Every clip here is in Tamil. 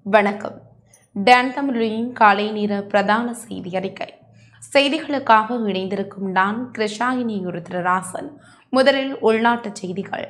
வணக்கம் டான் தமிழின் காலை நேர பிரதான செய்தி அறிக்கை செய்திகளுக்காக இணைந்திருக்கும் நான் கிருஷாயினி உருத்திரராசன் முதலில் உள்நாட்டு செய்திகள்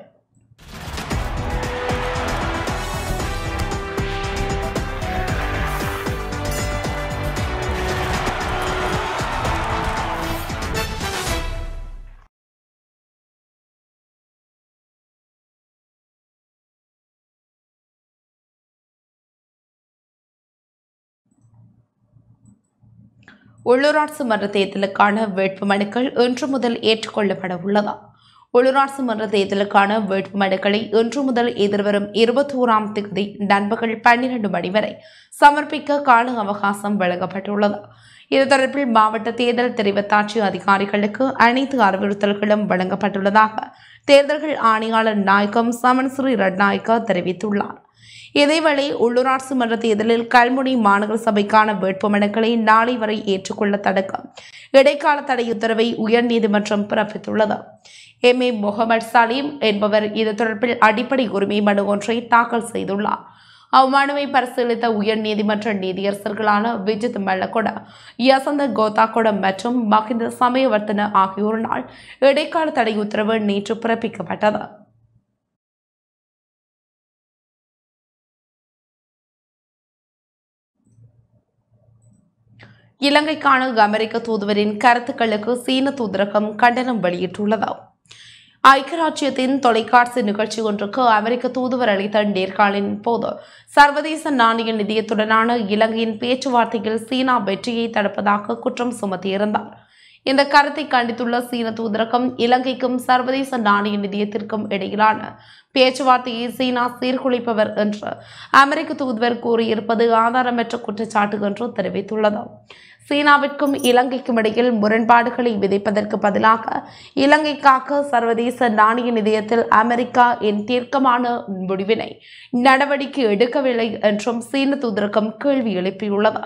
உள்ளூராட்சி மன்ற தேர்தலுக்கான வேட்புமனுக்கள் இன்று முதல் ஏற்றுக்கொள்ளப்பட உள்ளதா உள்ளூராட்சி மன்ற தேர்தலுக்கான வேட்புமனுக்களை இன்று முதல் எதிர்வரும் இருபத்தோராம் தேதி நண்பகல் பன்னிரண்டு மணி வரை சமர்ப்பிக்க கால அவகாசம் வழங்கப்பட்டுள்ளது இது தொடர்பில் மாவட்ட தேர்தல் தெரிவத்தாட்சி அதிகாரிகளுக்கு அனைத்து அறிவுறுத்தல்களும் வழங்கப்பட்டுள்ளதாக தேர்தல்கள் ஆணையாளர் நாயகம் சமன் ஸ்ரீ ரட்நாயக்கா தெரிவித்துள்ளார் இதேவேளை உள்ளூராட்சி மன்ற தேர்தலில் கல்முனை மாநகர சபைக்கான வேட்புமனுக்களை நாளை வரை ஏற்றுக்கொள்ள தடுக்கும் இடைக்கால தடை உத்தரவை உயர்நீதிமன்றம் பிறப்பித்துள்ளது எம் ஏ முகமது சலீம் என்பவர் இது தொடர்பில் அடிப்படை உரிமை மனு ஒன்றை தாக்கல் செய்துள்ளார் அம்மனுவை பரிசீலித்த உயர்நீதிமன்ற நீதியரசர்களான விஜித் மல்லகொட யசந்த கோதாகொட மற்றும் மகிந்த சமயவர்த்தன ஆகியோரினால் இடைக்கால தடை உத்தரவு நேற்று பிறப்பிக்கப்பட்டது இலங்கைக்கான அமெரிக்க தூதுவரின் கருத்துக்களுக்கு சீன தூதரகம் கண்டனம் வெளியிட்டுள்ளது ஐக்கியராஜ்யத்தின் தொலைக்காட்சி நிகழ்ச்சி ஒன்றுக்கு அமெரிக்க தூதுவர் அளித்த நேர்காணலின் போது சர்வதேச நாணய நிதியத்துடனான இலங்கையின் பேச்சுவார்த்தையில் சீனா வெற்றியை தடுப்பதாக குற்றம் சுமத்தியிருந்தார் இந்த கருத்தை கண்டித்துள்ள சீன தூதரகம் இலங்கைக்கும் சர்வதேச நாணய நிதியத்திற்கும் இடையிலான பேச்சுவார்த்தையை சீனா சீர்குலைப்பவர் என்று அமெரிக்க தூதுவர் கூறியிருப்பது ஆதாரமற்ற குற்றச்சாட்டு என்று தெரிவித்துள்ளது சீனாவிற்கும் இலங்கைக்கும் இடையில் முரண்பாடுகளை விதைப்பதற்கு பதிலாக இலங்கைக்காக சர்வதேச நாணய நிதியத்தில் அமெரிக்கா என் தீர்க்கமான முடிவினை நடவடிக்கை எடுக்கவில்லை என்றும் சீன தூதரகம் கேள்வி எழுப்பியுள்ளது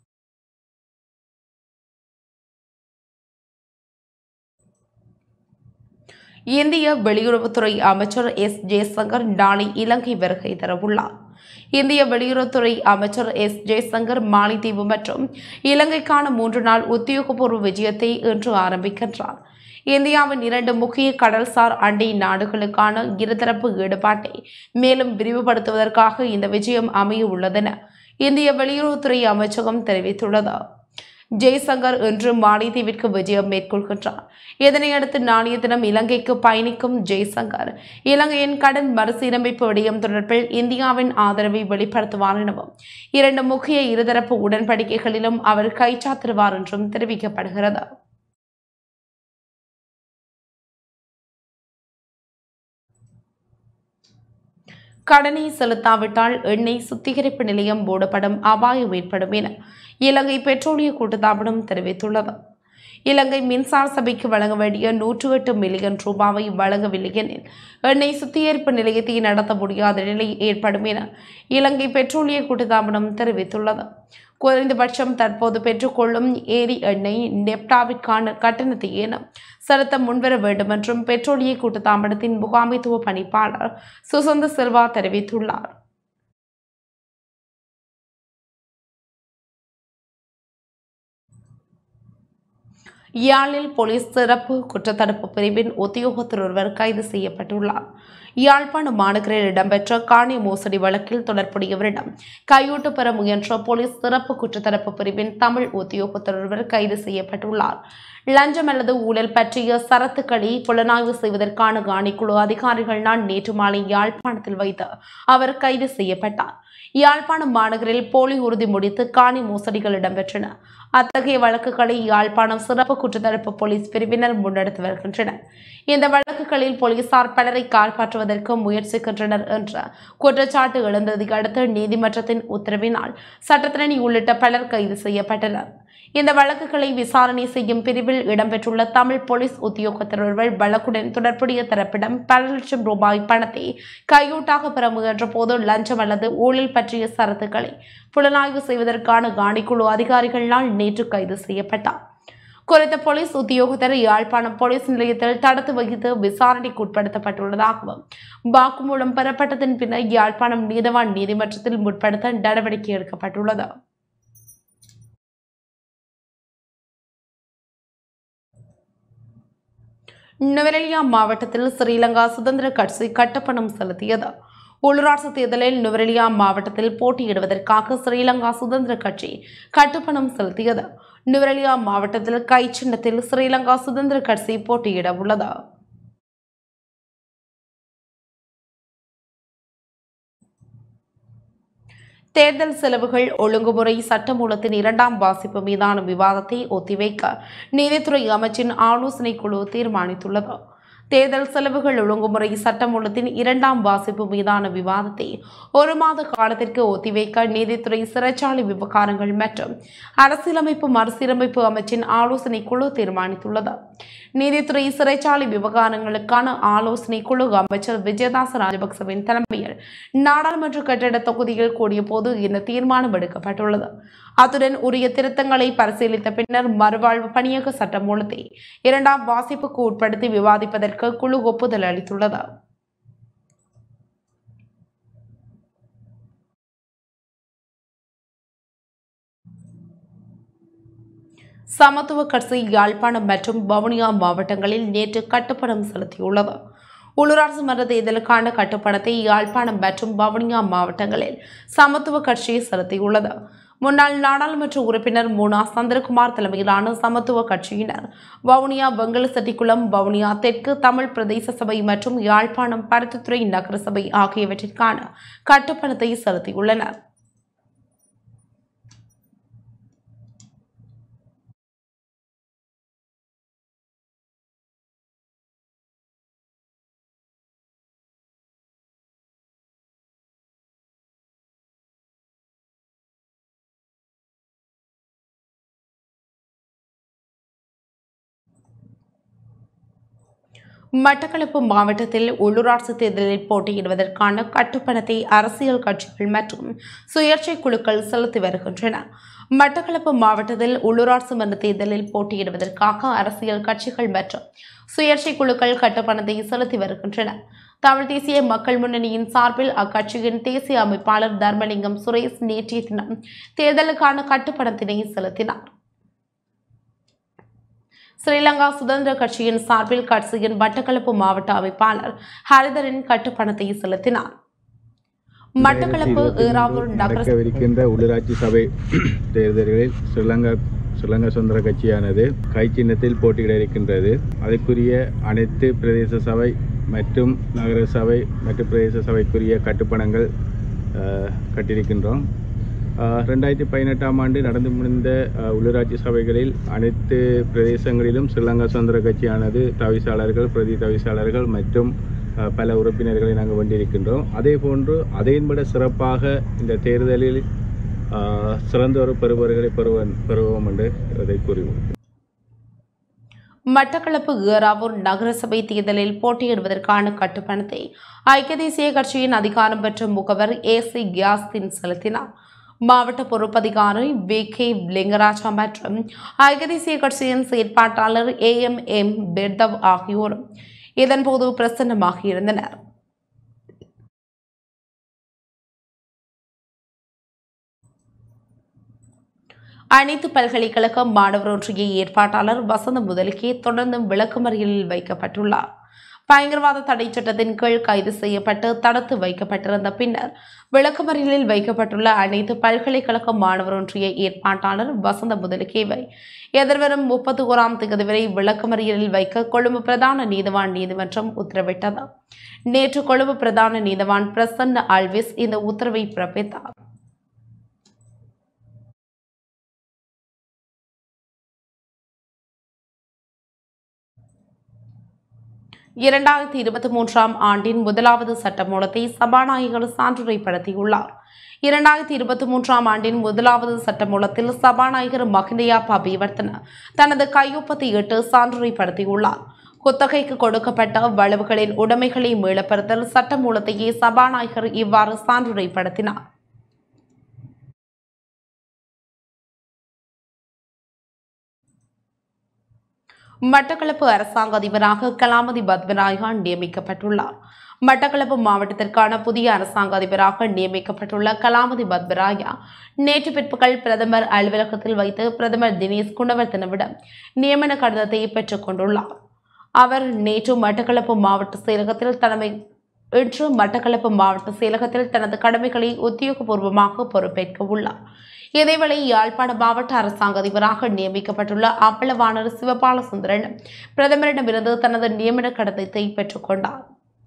இந்திய வெளியுறவுத்துறை அமைச்சர் எஸ் ஜெய்சங்கர் நாளை இலங்கை வருகை தரவுள்ளார் இந்திய வெளியுறவுத்துறை அமைச்சர் எஸ் ஜெய்சங்கர் மாலைத்தீவு மற்றும் இலங்கைக்கான மூன்று நாள் உத்தியோகபூர்வ விஜயத்தை இன்று ஆரம்பிக்கின்றார் இந்தியாவின் இரண்டு முக்கிய கடல்சார் அண்டை நாடுகளுக்கான இருதரப்பு ஈடுபாட்டை மேலும் விரிவுபடுத்துவதற்காக இந்த விஜயம் அமைய உள்ளதென இந்திய வெளியுறவுத்துறை அமைச்சகம் தெரிவித்துள்ளது ஜெய்சங்கர் இன்று மாலைத்தீவிற்கு விஜயம் மேற்கொள்கின்றார் இதனையடுத்து நாளைய தினம் இலங்கைக்கு பயணிக்கும் ஜெய்சங்கர் இலங்கையின் கடன் மறுசீரமைப்பு விடயம் தொடர்பில் இந்தியாவின் ஆதரவை வெளிப்படுத்துவார் எனவும் இரண்டு முக்கிய இருதரப்பு உடன்படிக்கைகளிலும் அவர் கைச்சாத்திடுவார் என்றும் தெரிவிக்கப்படுகிறது கடனை செலுத்தாவிட்டால் எண்ணெய் சுத்திகரிப்பு நிலையம் மூடப்படும் அபாயம் ஏற்படும் என இலங்கை பெட்ரோலிய கூட்டுத்தாபனம் தெரிவித்துள்ளது இலங்கை மின்சார சபைக்கு வழங்க வேண்டிய நூற்று எட்டு மில்லியன் ரூபாவை வழங்கவில்லை எனில் எண்ணெய் சுத்திகரிப்பு நிலையத்தை நடத்த முடியாத நிலை ஏற்படும் என இலங்கை பெட்ரோலிய கூட்டுத்தாபனம் தெரிவித்துள்ளது குறைந்தபட்சம் தற்போது பெற்றுக்கொள்ளும் ஏரி எண்ணெய் நெப்டாவிற்கான கட்டணத்தை என செலுத்த முன்வர வேண்டும் என்றும் பெட்ரோலிய கூட்டுத்தாபனத்தின் முகாமைத்துவ பணிப்பாளர் சுசந்த சில்வா தெரிவித்துள்ளார் யாழில் போலீஸ் சிறப்பு குற்றத்தடுப்பு பிரிவின் உத்தியோகத்தர் ஒருவர் கைது செய்யப்பட்டுள்ளார் யாழ்ப்பாணம் மாநகரில் இடம்பெற்ற காணி மோசடி வழக்கில் தொடர்புடையவரிடம் கையூட்டு பெற முயன்ற போலீஸ் சிறப்பு குற்றத்தடுப்பு பிரிவின் தமிழ் உத்தியோகத்தர் ஒருவர் கைது செய்யப்பட்டுள்ளார் லஞ்சம் அல்லது ஊழல் பற்றிய சரத்துக்களை புலனாய்வு செய்வதற்கான காணிக்குழு அதிகாரிகளால் நேற்று மாலை யாழ்ப்பாணத்தில் வைத்து அவர் கைது செய்யப்பட்டார் யாழ்ப்பாணம் மாநகரில் போலி உறுதி முடித்து காணி மோசடிகள் இடம்பெற்றன அத்தகைய வழக்குகளை யாழ்ப்பாணம் சிறப்பு குற்றத்தடுப்பு போலீஸ் பிரிவினர் முன்னெடுத்து வருகின்றனர் இந்த வழக்குகளில் போலீசார் பலரை காப்பாற்றுவதற்கு முயற்சிக்கின்றனர் என்ற குற்றச்சாட்டு எழுந்ததை அடுத்து நீதிமன்றத்தின் உத்தரவினால் சட்டத்திரணி உள்ளிட்ட பலர் கைது செய்யப்பட்டனர் இந்த வழக்குகளை விசாரணை செய்யும் பிரிவில் இடம்பெற்றுள்ள தமிழ் போலீஸ் உத்தியோகத்தர் ஒருவர் வழக்குடன் தொடர்புடைய தரப்பிடம் பல லட்சம் ரூபாய் பணத்தை கையூட்டாக பெற முயன்ற போது லஞ்சம் அல்லது ஊழல் பற்றிய சரத்துக்களை புலனாய்வு செய்வதற்கான காணிக்குழு அதிகாரிகளால் நேற்று கைது செய்யப்பட்டார் குறித்த போலீஸ் உத்தியோகத்தர் யாழ்ப்பாணம் போலீஸ் நிலையத்தில் தடுத்து வைத்து விசாரணைக்கு உட்படுத்தப்பட்டுள்ளதாகவும் வாக்குமூலம் பெறப்பட்டதன் பின்னர் யாழ்ப்பாணம் நீதவான் நீதிமன்றத்தில் முற்படுத்த நடவடிக்கை எடுக்கப்பட்டுள்ளது நுவரெலியா மாவட்டத்தில் ஸ்ரீலங்கா சுதந்திர கட்சி கட்டப்பணம் செலுத்தியது உள்ளூராட்சி தேர்தலில் நுவரெலியா மாவட்டத்தில் போட்டியிடுவதற்காக ஸ்ரீலங்கா சுதந்திர கட்சி கட்டுப்பணம் செலுத்தியது நுவரெலியா மாவட்டத்தில் கை சின்னத்தில் ஸ்ரீலங்கா சுதந்திர கட்சி போட்டியிட உள்ளது தேர்தல் செலவுகள் ஒழுங்குமுறை சட்டமூலத்தின் இரண்டாம் வாசிப்பு மீதான விவாதத்தை ஒத்திவைக்க நீதித்துறை அமைச்சின் ஆலோசனை குழு தீர்மானித்துள்ளது தேர்தல் செலவுகள் ஒழுங்குமுறை சட்டமூலத்தின் இரண்டாம் வாசிப்பு மீதான விவாதத்தை ஒரு மாத காலத்திற்கு ஒத்திவைக்க நீதித்துறை சிறைச்சாலை விவகாரங்கள் மற்றும் அரசியலமைப்பு மறுசீரமைப்பு அமைச்சின் ஆலோசனை குழு தீர்மானித்துள்ளது நீதித்துறை சிறைச்சாலை விவகாரங்களுக்கான ஆலோசனை குழு அமைச்சர் விஜயதாச ராஜபக்சவின் தலைமையில் நாடாளுமன்ற கட்டிட தொகுதியில் கூடிய போது இந்த தீர்மானம் எடுக்கப்பட்டுள்ளது அத்துடன் உரிய திருத்தங்களை பரிசீலித்த பின்னர் மறுவாழ்வு பணியக சட்டமூலத்தை இரண்டாம் வாசிப்புக்கு உட்படுத்தி விவாதிப்பதற்கு குழு ஒப்புதல் அளித்துள்ளது சமத்துவ கட்சி யாழ்ப்பாணம் மற்றும் வவுனியா மாவட்டங்களில் நேற்று கட்டுப்பணம் செலுத்தியுள்ளது உள்ளூராட்சி மன்ற தேர்தலுக்கான கட்டுப்பணத்தை யாழ்ப்பாணம் மற்றும் வவுனியா மாவட்டங்களில் சமத்துவ கட்சி செலுத்தியுள்ளது முன்னாள் நாடாளுமன்ற உறுப்பினர் மூனா சந்திரகுமார் தலைமையிலான சமத்துவ கட்சியினர் வவுனியா வெங்கலசெட்டிக்குளம் வவுனியா தெற்கு தமிழ் பிரதேச சபை மற்றும் யாழ்ப்பாணம் பருத்தித்துறை நகர சபை ஆகியவற்றிற்கான கட்டுப்பணத்தை செலுத்தியுள்ளனர் மட்டக்களப்பு மாவட்டத்தில் உள்ளூராட்சி தேர்தலில் போட்டியிடுவதற்கான கட்டுப்பணத்தை அரசியல் கட்சிகள் மற்றும் சுயேட்சை குழுக்கள் செலுத்தி வருகின்றன மட்டக்களப்பு மாவட்டத்தில் உள்ளூராட்சி மன்ற தேர்தலில் போட்டியிடுவதற்காக அரசியல் கட்சிகள் மற்றும் சுயேட்சை குழுக்கள் கட்டுப்பணத்தை செலுத்தி வருகின்றன தமிழ் தேசிய மக்கள் முன்னணியின் சார்பில் அக்கட்சியின் தேசிய அமைப்பாளர் தர்மலிங்கம் சுரேஷ் நேற்றைய தினம் தேர்தலுக்கான கட்டுப்பணத்தினை செலுத்தினார் ஸ்ரீலங்கா சுதந்திர கட்சியின் சார்பில் கட்சியின் மட்டக்களப்பு மாவட்ட அமைப்பாளர் ஹரிதரின் கட்டுப்பணத்தை செலுத்தினார் மட்டக்களப்பு ஏறாவூர் நகர நடக்கவிருக்கின்ற உள்ளூராட்சி சபை தேர்தல்களில் ஸ்ரீலங்கா ஸ்ரீலங்கா சுதந்திர கட்சியானது கை சின்னத்தில் போட்டியிட இருக்கின்றது அதற்குரிய அனைத்து பிரதேச சபை மற்றும் நகர சபை மற்றும் பிரதேச சபைக்குரிய கட்டுப்பணங்கள் அஹ், கட்டியிருக்கின்றோம் அஹ், ரெண்டாயிரத்தி பதினெட்டாம் ஆண்டு நடந்து முடிந்த அஹ், உள்ளூராட்சி சபைகளில் அனைத்து பிரதேசங்களிலும் ஸ்ரீலங்கா சுதந்திர கட்சியானது தவிசாளர்கள் பிரதி தவிசாளர்கள் மற்றும் அஹ், பல உறுப்பினர்களை நாங்கள் கொண்டிருக்கின்றோம் அதே போன்று அதையும் விட சிறப்பாக இந்த தேர்தலில் அஹ், சிறந்த ஒரு பெறுபவர்களை பெறுவன் பெறுவோம் என்று இதை கூறுவோம் மட்டக்களப்பு ஏறாவூர் நகரசபை தேர்தலில் போட்டியிடுவதற்கான கட்டுப்பணத்தை ஐக்கிய தேசிய கட்சியின் அதிகாரம் பெற்ற முகவர் ஏ சி கியாஸ்தீன் செலுத்தினார் மாவட்ட பொறுப்பதிகாரி வி கே லிங்கராஜா மற்றும் ஐக்கிய தேசிய கட்சியின் செயற்பாட்டாளர் ஏ எம் எம் பெர்தவ் ஆகியோரும் இதன்போது பிரசன்னமாக இருந்தனர் அனைத்து பல்கலைக்கழக மாணவர் ஒன்றிய ஏற்பாட்டாளர் வசந்த முதலிக்கே தொடர்ந்து விளக்குமறியலில் வைக்கப்பட்டுள்ளார் பயங்கரவாத தடை சட்டத்தின் கீழ் கைது செய்யப்பட்டு தடுத்து வைக்கப்பட்டிருந்த பின்னர் விளக்குமறியலில் வைக்கப்பட்டுள்ள அனைத்து பல்கலைக்கழக மாணவர் ஒன்றிய ஏற்பாட்டாளர் வசந்த முதலிக்கேவை எதிர்வரும் முப்பத்தி ஓராம் தேதி வரை விளக்குமறியலில் வைக்க கொழும்பு பிரதான நீதிவான் நீதிமன்றம் உத்தரவிட்டது நேற்று கொழும்பு பிரதான நீதிவான் பிரசன்ன அல்விஸ் இந்த உத்தரவை பிறப்பித்தார் இரண்டாயிரத்தி இருபத்தி மூன்றாம் ஆண்டின் முதலாவது சட்டமூலத்தை சபாநாயகர் சான்றுரைப்படுத்தியுள்ளார் இரண்டாயிரத்தி இருபத்தி மூன்றாம் ஆண்டின் முதலாவது சட்டமூலத்தில் சபாநாயகர் மஹிந்தயாப்பா அபிவர்த்தன தனது கையொப்பத்தை இட்டு சான்றுரைப்படுத்தியுள்ளார் குத்தகைக்கு கொடுக்கப்பட்ட வளவுகளின் உடைமைகளை மீளப்பெறுதல் சட்டமூலத்தையே சபாநாயகர் இவ்வாறு சான்றுரைப்படுத்தினார் மட்டக்களப்பு அரசாங்க அதிபராக கலாமதி பத்மநாயகா நியமிக்கப்பட்டுள்ளார் மட்டக்களப்பு மாவட்டத்திற்கான புதிய அரசாங்க அதிபராக நியமிக்கப்பட்டுள்ள கலாமதி பத்மராயா நேற்று பிற்பகல் பிரதமர் அலுவலகத்தில் வைத்து பிரதமர் தினேஷ் குணவர்த்தனவிடம் நியமன கடிதத்தை பெற்றுக் கொண்டுள்ளார் அவர் நேற்று மட்டக்களப்பு மாவட்ட செயலகத்தில் தலைமை இன்று மட்டக்களப்பு மாவட்ட செயலகத்தில் தனது கடமைகளை உத்தியோகபூர்வமாக பொறுப்பேற்க உள்ளார் இதேவேளை யாழ்ப்பாண மாவட்ட அரசாங்க அதிபராக நியமிக்கப்பட்டுள்ள அப்பளவாணர் சிவபால சுந்தரன் பிரதமரிடமிருந்து தனது நியமன கடிதத்தை பெற்றுக் கொண்டார்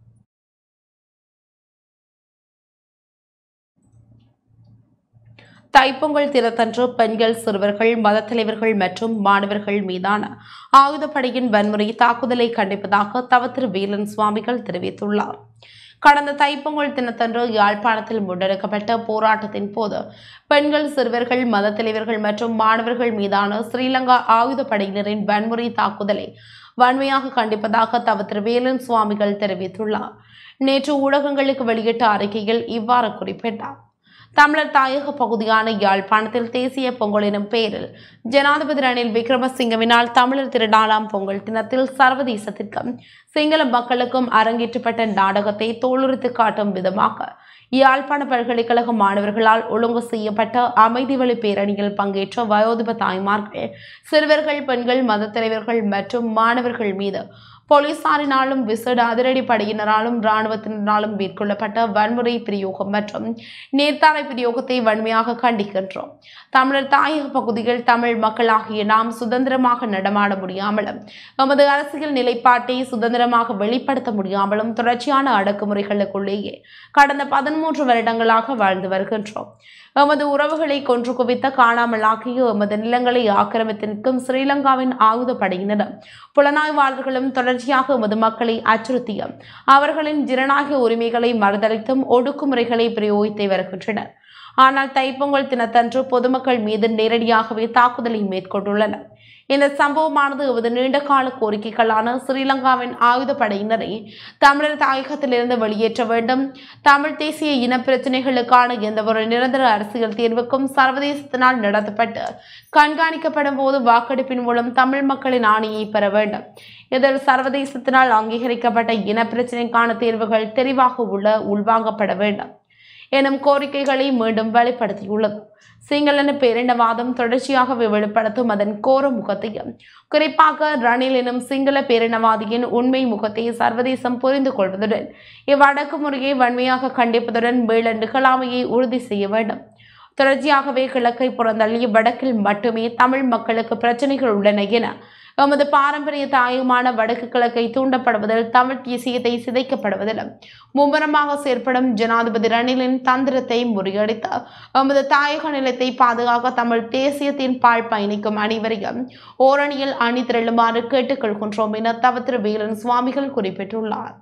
தைப்பொங்கல் தினத்தன்று பெண்கள் சிறுவர்கள் மதத் தலைவர்கள் மற்றும் மாணவர்கள் மீதான ஆயுதப்படையின் வன்முறை தாக்குதலை கண்டிப்பதாக தவத்திரு வேலன் சுவாமிகள் தெரிவித்துள்ளார் கடந்த தைப்பொங்கல் தினத்தன்று யாழ்ப்பாணத்தில் முன்னெடுக்கப்பட்ட போராட்டத்தின் போது பெண்கள் சிறுவர்கள் மதத் தலைவர்கள் மற்றும் மாணவர்கள் மீதான ஸ்ரீலங்கா ஆயுதப்படையினரின் வன்முறை தாக்குதலை வன்மையாக கண்டிப்பதாக தவத்திரு வேலன் சுவாமிகள் தெரிவித்துள்ளார் நேற்று ஊடகங்களுக்கு வெளியிட்ட அறிக்கையில் இவ்வாறு குறிப்பிட்டார் தமிழர் தாயக பகுதியான யாழ்ப்பாணத்தில் தேசிய பொங்கல் எனும் பெயரில் ஜனாதிபதி ரணில் விக்ரமசிங்கவினால் தமிழர் திருநாளாம் பொங்கல் தினத்தில் சர்வதேசத்திற்கும் சிங்கள மக்களுக்கும் அரங்கேற்றப்பட்ட நாடகத்தை தோலுரித்து காட்டும் விதமாக யாழ்ப்பாண பல்கலைக்கழக மாணவர்களால் ஒழுங்கு செய்யப்பட்ட அமைதி வழி பேரணியில் பங்கேற்ற வயோதிப தாய்மார்கள் சிறுவர்கள் பெண்கள் மத தலைவர்கள் மற்றும் மாணவர்கள் மீது போலீசாரினாலும் விசேட அதிரடி படையினராலும் இராணுவத்தினராலும் மேற்கொள்ளப்பட்ட வன்முறை பிரயோகம் மற்றும் நேர்த்தாரை பிரயோகத்தை வன்மையாக கண்டிக்கின்றோம் தமிழர் தாயக பகுதியில் தமிழ் மக்களாகிய நாம் சுதந்திரமாக நடமாட முடியாமலும் எமது அரசியல் நிலைப்பாட்டை சுதந்திரமாக வெளிப்படுத்த முடியாமலும் தொடர்ச்சியான அடக்குமுறைகளுக்குள்ளேயே கடந்த பதிமூன்று வருடங்களாக வாழ்ந்து வருகின்றோம் எமது உறவுகளை கொன்று குவித்த காணாமலாக்கிய எமது நிலங்களை ஆக்கிரமித்து நிற்கும் ஸ்ரீலங்காவின் ஆயுத படையினரும் புலனாய்வாளர்களும் தொடர்ச்சியாக எமது மக்களை அச்சுறுத்தியும் அவர்களின் ஜனநாயக உரிமைகளை மறுதளித்தும் ஒடுக்குமுறைகளை பிரயோகித்து வருகின்றனர் ஆனால் தைப்பொங்கல் தினத்தன்று பொதுமக்கள் மீது நேரடியாகவே தாக்குதலை மேற்கொண்டுள்ளனர் இந்த சம்பவமானது எமது நீண்டகால கோரிக்கைகளான ஸ்ரீலங்காவின் ஆயுதப்படையினரை தமிழர் தாயகத்திலிருந்து வெளியேற்ற வேண்டும் தமிழ் தேசிய இன பிரச்சினைகளுக்கான எந்தவொரு நிரந்தர அரசியல் தீர்வுக்கும் சர்வதேசத்தினால் நடத்தப்பட்டு கண்காணிக்கப்படும் போது வாக்கெடுப்பின் மூலம் தமிழ் மக்களின் ஆணையை பெற வேண்டும் இதில் சர்வதேசத்தினால் அங்கீகரிக்கப்பட்ட இன பிரச்சினைக்கான தீர்வுகள் தெளிவாக உள்ள உள்வாங்கப்பட வேண்டும் எனும் கோரிக்கைகளை மீண்டும் வெளிப்படுத்தியுள்ளது சிங்களன பேரினவாதம் தொடர்ச்சியாகவே வெளிப்படுத்தும் அதன் கோர முகத்தையும் குறிப்பாக ரணில் எனும் சிங்கள பேரினவாதியின் உண்மை முகத்தை சர்வதேசம் புரிந்து கொள்வதுடன் இவ்வடக்குமுறையை வன்மையாக கண்டிப்பதுடன் மீள நிகழாமையை உறுதி செய்ய வேண்டும் தொடர்ச்சியாகவே கிழக்கை புறந்தள்ளி வடக்கில் மட்டுமே தமிழ் மக்களுக்கு பிரச்சனைகள் உள்ளன என எமது பாரம்பரிய தாயகமான வடக்கு கிழக்கை தூண்டப்படுவதில் தமிழ் தேசியத்தை சிதைக்கப்படுவதிலும் மும்முரமாக செயற்படும் ஜனாதிபதி ரணிலின் தந்திரத்தை முறியடித்து எமது தாயக நிலத்தை பாதுகாக்க தமிழ் தேசியத்தின் பால் பயணிக்கும் அனைவரையும் ஓரணியில் அணி திரளுமாறு கேட்டுக்கொள்கின்றோம் என தவத்திரு வேலன் சுவாமிகள் குறிப்பிட்டுள்ளார்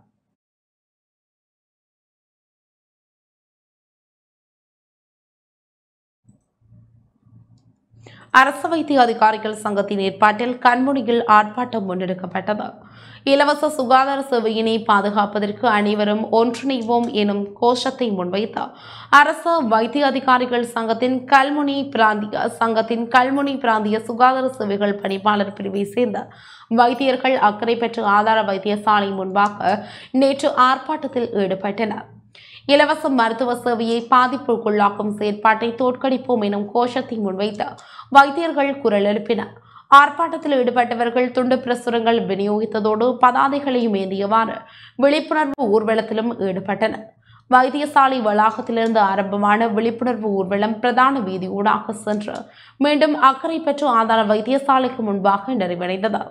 அரசு வைத்திய அதிகாரிகள் சங்கத்தின் ஏற்பாட்டில் கண்முனியில் ஆர்ப்பாட்டம் முன்னெடுக்கப்பட்டது இலவச சுகாதார சேவையினை பாதுகாப்பதற்கு அனைவரும் ஒன்றிணைவோம் எனும் கோஷத்தை முன்வைத்து அரசு வைத்திய அதிகாரிகள் சங்கத்தின் கல்முனை பிராந்திய சங்கத்தின் கல்முனை பிராந்திய சுகாதார சேவைகள் பணிப்பாளர் பிரிவை சேர்ந்த வைத்தியர்கள் அக்கறை பெற்ற ஆதார வைத்தியசாலை முன்பாக நேற்று ஆர்ப்பாட்டத்தில் ஈடுபட்டனர் இலவச மருத்துவ சேவையை பாதிப்புக்குள்ளாக்கும் செயற்பாட்டை தோற்கடிப்போம் எனும் கோஷத்தை முன்வைத்து வைத்தியர்கள் குரல் எழுப்பினர் ஆர்ப்பாட்டத்தில் ஈடுபட்டவர்கள் துண்டு பிரசுரங்கள் விநியோகித்ததோடு பதாதைகளையும் ஏந்தியவாறு விழிப்புணர்வு ஊர்வலத்திலும் ஈடுபட்டனர் வைத்தியசாலை வளாகத்திலிருந்து ஆரம்பமான விழிப்புணர்வு ஊர்வலம் பிரதான வீதி ஊடாக சென்று மீண்டும் அக்கறை பெற்று ஆதார வைத்தியசாலைக்கு முன்பாக நிறைவடைந்தது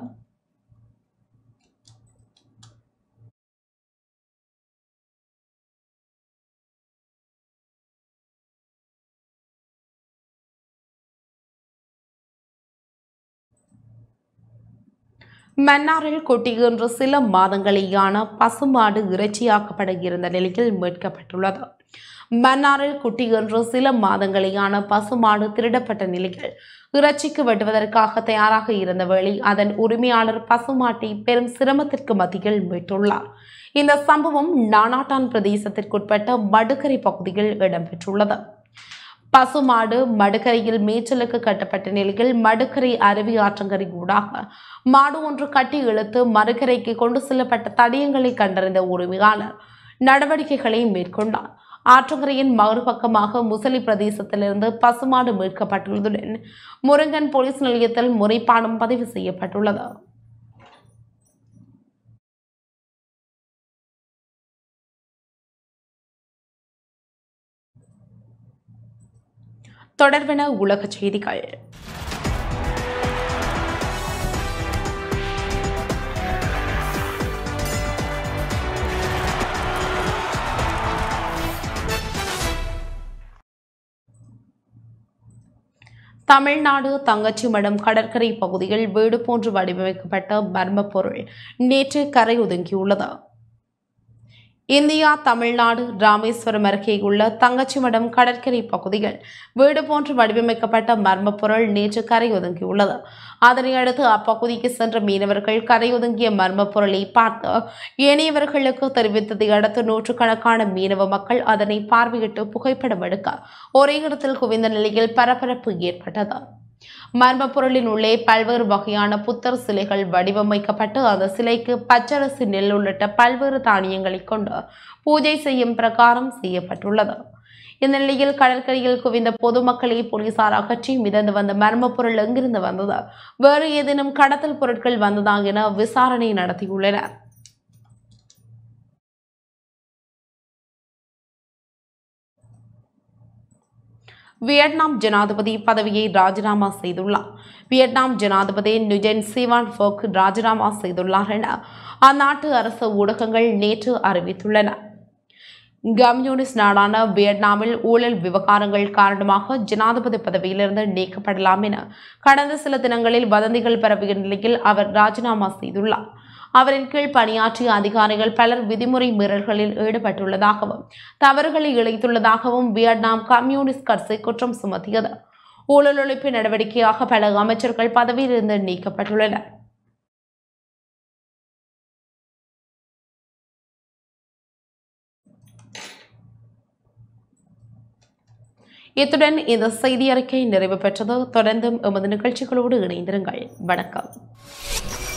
மன்னாரில் கொட்டியின்ற சில மாதங்களேயான பசுமாடு இறைச்சியாக்கப்பட இருந்த நிலையில் மீட்கப்பட்டுள்ளது மன்னாரில் குட்டியொன்று சில மாதங்களேயான பசுமாடு திருடப்பட்ட நிலையில் இறைச்சிக்கு வெட்டுவதற்காக தயாராக இருந்த வேளை அதன் உரிமையாளர் பசுமாட்டை பெரும் சிரமத்திற்கு மத்தியில் மீட்டுள்ளார் இந்த சம்பவம் நானாட்டான் பிரதேசத்திற்குட்பட்ட மடுக்கரை பகுதியில் இடம்பெற்றுள்ளது பசுமாடு மடுக்கரையில் மேய்ச்சலுக்கு கட்டப்பட்ட நிலையில் மடுக்கரை அருவி ஆற்றங்கரை ஊடாக மாடு ஒன்று கட்டி இழுத்து மறுக்கரைக்கு கொண்டு செல்லப்பட்ட தடயங்களை கண்டறிந்த உரிமையாளர் நடவடிக்கைகளை மேற்கொண்டார் ஆற்றங்கரையின் மறுபக்கமாக முசலி பிரதேசத்திலிருந்து பசுமாடு மீட்கப்பட்டுள்ளதுடன் முருங்கன் போலீஸ் நிலையத்தில் முறைப்பாடும் பதிவு செய்யப்பட்டுள்ளது தொடர்பென உலகச் செய்திகள் தமிழ்நாடு தங்கச்சிமடம் கடற்கரை பகுதியில் வீடு போன்று வடிவமைக்கப்பட்ட மர்ம பொருள் நேற்று கரை ஒதுங்கியுள்ளது இந்தியா தமிழ்நாடு ராமேஸ்வரம் அருகே உள்ள தங்கச்சிமடம் கடற்கரை பகுதியில் வீடு போன்று வடிவமைக்கப்பட்ட மர்ம பொருள் நேற்று கரை ஒதுங்கியுள்ளது அதனை அடுத்து அப்பகுதிக்கு சென்ற மீனவர்கள் கரை ஒதுங்கிய மர்ம பொருளை பார்த்து ஏனையவர்களுக்கு தெரிவித்ததை அடுத்து நூற்றுக்கணக்கான மீனவ மக்கள் அதனை பார்வையிட்டு புகைப்படம் எடுக்க ஒரே இடத்தில் குவிந்த நிலையில் பரபரப்பு ஏற்பட்டது மர்ம பொருளின் உள்ளே பல்வேறு வகையான புத்தர் சிலைகள் வடிவமைக்கப்பட்டு அந்த சிலைக்கு பச்சரிசி நெல் உள்ளிட்ட பல்வேறு தானியங்களை கொண்டு பூஜை செய்யும் பிரகாரம் செய்யப்பட்டுள்ளது இந்த நிலையில் கடற்கரையில் குவிந்த பொதுமக்களை போலீசார் அகற்றி மிதந்து வந்த மர்ம பொருள் எங்கிருந்து வந்தது வேறு ஏதேனும் கடத்தல் பொருட்கள் வந்ததா என விசாரணை நடத்தியுள்ளனர் வியட்நாம் ஜனாதிபதி பதவியை ராஜினாமா செய்துள்ளார் வியட்நாம் ஜனாதிபதி நுஜென் சிவான் ஃபோக் ராஜினாமா செய்துள்ளார் என அந்நாட்டு அரசு ஊடகங்கள் நேற்று அறிவித்துள்ளன கம்யூனிஸ்ட் நாடான வியட்நாமில் ஊழல் விவகாரங்கள் காரணமாக ஜனாதிபதி பதவியிலிருந்து நீக்கப்படலாம் என கடந்த சில தினங்களில் வதந்திகள் பரவிய நிலையில் அவர் ராஜினாமா செய்துள்ளார் அவரின் கீழ் பணியாற்றிய அதிகாரிகள் பலர் விதிமுறை மீறல்களில் ஈடுபட்டுள்ளதாகவும் தவறுகளை இழைத்துள்ளதாகவும் வியட்நாம் கம்யூனிஸ்ட் கட்சி குற்றம் சுமத்தியது ஊழல் ஒழிப்பு நடவடிக்கையாக பல அமைச்சர்கள் பதவியிலிருந்து நீக்கப்பட்டுள்ளனர் இத்துடன் இந்த செய்தி அறிக்கை நிறைவு பெற்றது தொடர்ந்தும் எமது நிகழ்ச்சிகளோடு இணைந்திருங்கள் வணக்கம்